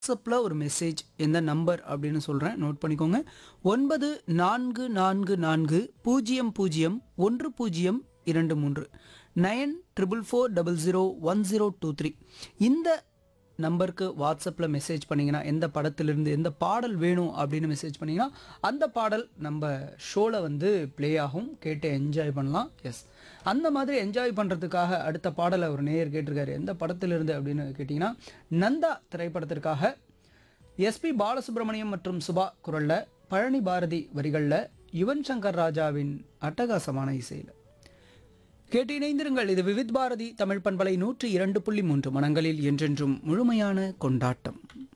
வாட்ஸ்அப்பில் ஒரு மெசேஜ் எந்த நம்பர் அப்படின்னு சொல்கிறேன் நோட் பண்ணிக்கோங்க ஒன்பது நான்கு நான்கு நான்கு பூஜ்ஜியம் பூஜ்ஜியம் ஒன்று பூஜ்ஜியம் இரண்டு மூன்று nine triple four double zero one zero two three இந்த நம்பருக்கு வாட்ஸ்அப்பில் மெசேஜ் பண்ணிங்கன்னா எந்த படத்திலிருந்து எந்த பாடல் வேணும் அப்படின்னு மெசேஜ் பண்ணிங்கன்னா அந்த பாடல் நம்ம ஷோவில் வந்து ப்ளே ஆகும் கேட்டு என்ஜாய் பண்ணலாம் எஸ் அந்த மாதிரி என்ஜாய் பண்ணுறதுக்காக அடுத்த பாடலை ஒரு நேயர் கேட்டிருக்காரு எந்த படத்திலிருந்து அப்படின்னு கேட்டிங்கன்னா நந்தா திரைப்படத்திற்காக எஸ்பி பாலசுப்ரமணியம் மற்றும் சுபா குரலில் பழனி பாரதி வரிகளில் யுவன் சங்கர் ராஜாவின் அட்டகாசமான இசையில் கேட்டு இணைந்திருங்கள் இது விவித் பாரதி தமிழ் பண்பலை நூற்றி இரண்டு புள்ளி மூன்று மனங்களில் என்றென்றும் முழுமையான கொண்டாட்டம்